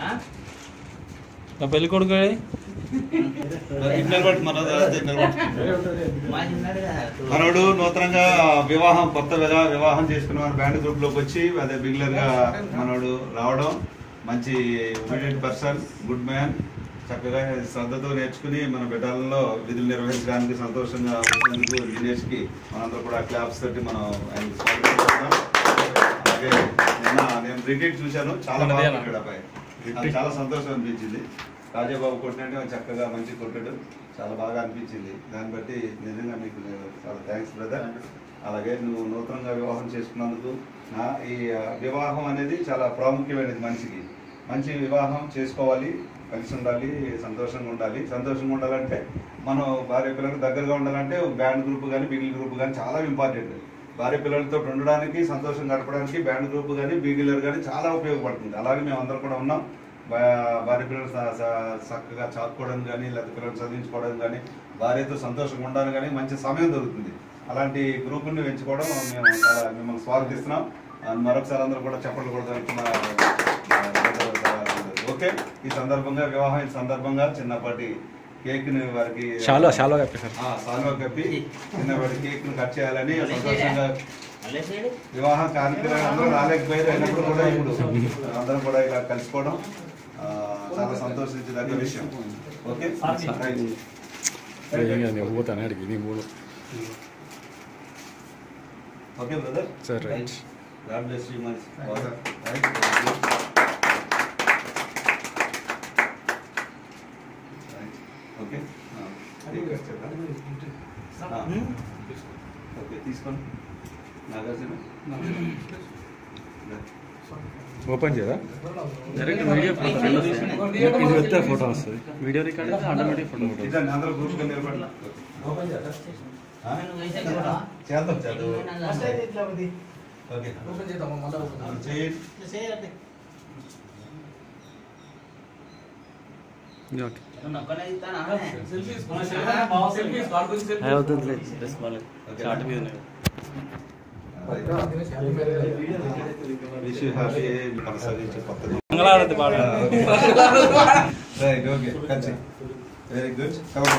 నా పెళ్లి కొడుకు మనోడు నూతనంగా వివాహం కొత్త విధా- వివాహం చేసుకున్న మన బ్యాండ్ గ్రూప్ లోకి వచ్చి అదే బిగిలర్ గా మనోడు రావడం మంచి ఒబీడియంట్ పర్సన్ గుడ్ మ్యాన్ చక్కగా శ్రద్ధతో నేర్చుకుని మన బిడ్డలలో విధులు నిర్వహించడానికి సంతోషంగా వచ్చినందుకు దినేష్ కి మనందరూ కూడా క్లాప్స్ తోటి మనం ఆయనకి స్వాగతం చెప్తాం. అలాగే నిన్న నేను రిటైట్ చూశాను చాలా బాగా మనదేనా? కొట్టాడు అబ్బాయి నాకు చాలా సంతోషం అనిపించింది రాజాబాబు కొట్టినట్టు ఆయన చక్కగా మంచి కొట్టాడు చాలా బాగా అనిపించింది దాన్ని బట్టి నిజంగా నీకు నేను చాలా థ్యాంక్స్ బ్రదర్ అలాగే నువ్వు నూతనంగా వివాహం చేసుకున్నందుకు నా ఈ ఆ, వివాహం అనేది చాలా ప్రాముఖ్యమైనది మనిషికి మంచి వివాహం చేసుకోవాలి కలిసి ఉండాలి సంతోషంగా ఉండాలి సంతోషంగా ఉండాలంటే మనం భార్య పిల్లలకు దగ్గరగా ఉండాలంటే బ్యాండ్ గ్రూప్ కానీ బిగిల్ గ్రూప్ కానీ చాలా ఇంపార్టెంట్ భార్య పిల్లలతో ఉండడానికి సంతోషం గడపడానికి బ్యాండ్ గ్రూప్ కానీ బిగిలర్ కానీ చాలా ఉపయోగపడుతుంది అలాగే మేము అందరం కూడా ఉన్నాం భా- భార్య పిల్లలు స- స- చక్కగా చాపుకోవడం కానీ లేదా పిల్లలు చదివించుకోవడం కానీ భార్యతో సంతోషంగా ఉండడానికి కానీ మంచి సమయం దొరుకుతుంది అలాంటి గ్రూపుని పెంచుకోవడం మేము చాలా మిమ్మల్ని స్వాగతిస్తున్నాం ఆ, మరొకసారి అందరూ కూడా చెప్పలు కూడా ఓకే ఈ సందర్భంగా వివాహం ఈ సందర్భంగా చిన్నపాటి కేక్ ని వారికి షాలో షాలో కప్పేశారు ఆ, సాల్వా కప్పి చిన్నపాటి కేక్ ని కట్ చేయాలని సంతోషంగా వివాహ కార్యక్రమం అందరూ రాలేకపోయారు అయినప్పుడు కూడా ఇప్పుడు అందరం కూడా ఇలా కలుసుకోవడం ఆ, చాలా సంతోషించదగ్గ విషయం ఓకే రైట్. నేను పోతాను అడిగి నీ మూడు ఓకే బ్రదర్ సరే, right. God bless you much right okay okay తీసుకోండి నాగార్జున ఓపెన్ చేయదా డైరెక్ట్ వీడియో ఇది వస్తే ఫోటో వస్తుంది వీడియో రికార్డ్ అయితే ఆటోమేటిక్ ఫోటో ఫోటో ఇదండి అందరూ గ్రూప్గా నిలబడి చేద్దాం చేద్దాం ఓకే చేయండి ఓకే చాట్ మీద విష్ యూ హ్యాపీ కొనసాగించే కొత్తది మంగళారతి పాట right okay Kanchi very good cover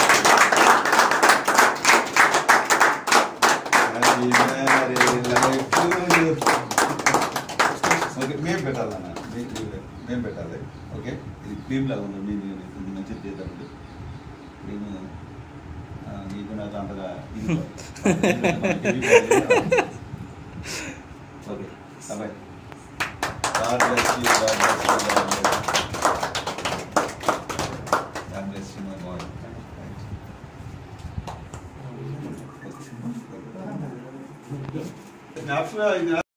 okay మేము పెట్టాలన్న మీ- మీ- మేము పెట్టాలి ఓకే ఇది క్రీమ్ లాగా ఉంది నేను ఇది మంచిది చేద్దామండి క్రీమ్ ఆ, నీకు నాకు అంతగా ఇది ఓకే అబ్బాయి God bless you, God bless you, God bless you. God bless you, my boy. Right. Okay.